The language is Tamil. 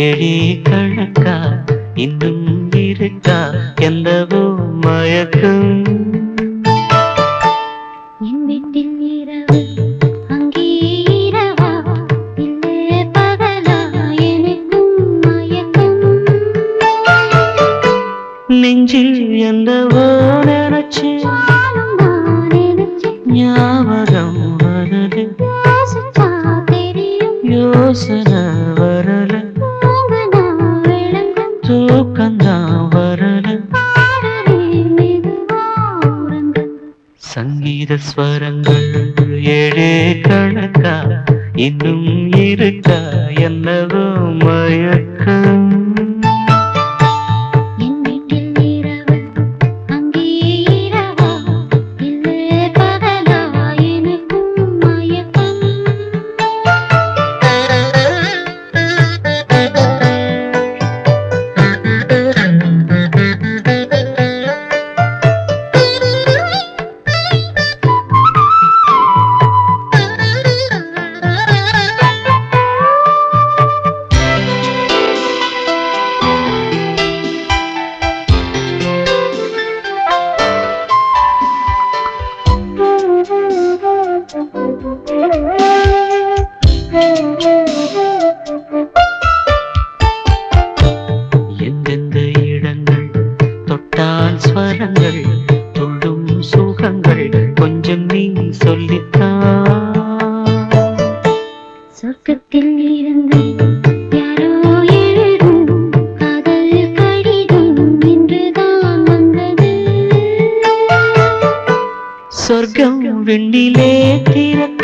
ஏழே கணக்கா இன்னும் இருக்கா எந்தவோ மயக்கம் என் வீட்டில் இரவு அங்கே இரவா இல்லை பகலா எனக்கும் மயக்கம் நெஞ்சில் எந்தவோ நினைச்சு நானும் நான் நினைச்சேன் ஞாபகம் வருது யோசிச்சா தெரியும் யோசனை வரல தூங்க நான் விளங்கும் தூக்கந்தான் வரல பாடலே மெதுவா உறங்கு சங்கீத ஸ்வரங்கள் ஏழே கணக்கா இன்னும் இருக்கா என்னவோ மயக்கம் என் வீட்டில் இரவு அங்கே இரவா இல்லை பகலா எனக்கும் மயக்கம் எந்தெந்த இடங்கள் தொட்டால் ஸ்வரங்கள் துள்ளும் சுகங்கள் கொஞ்சம் நீ சொல்லித்தா சொர்க்கத்தில் இருந்து யாரோ எழுதும் காதல் கடிதம் இன்றுதான் வந்தது சொர்க்கம் விண்ணிலே திறக்க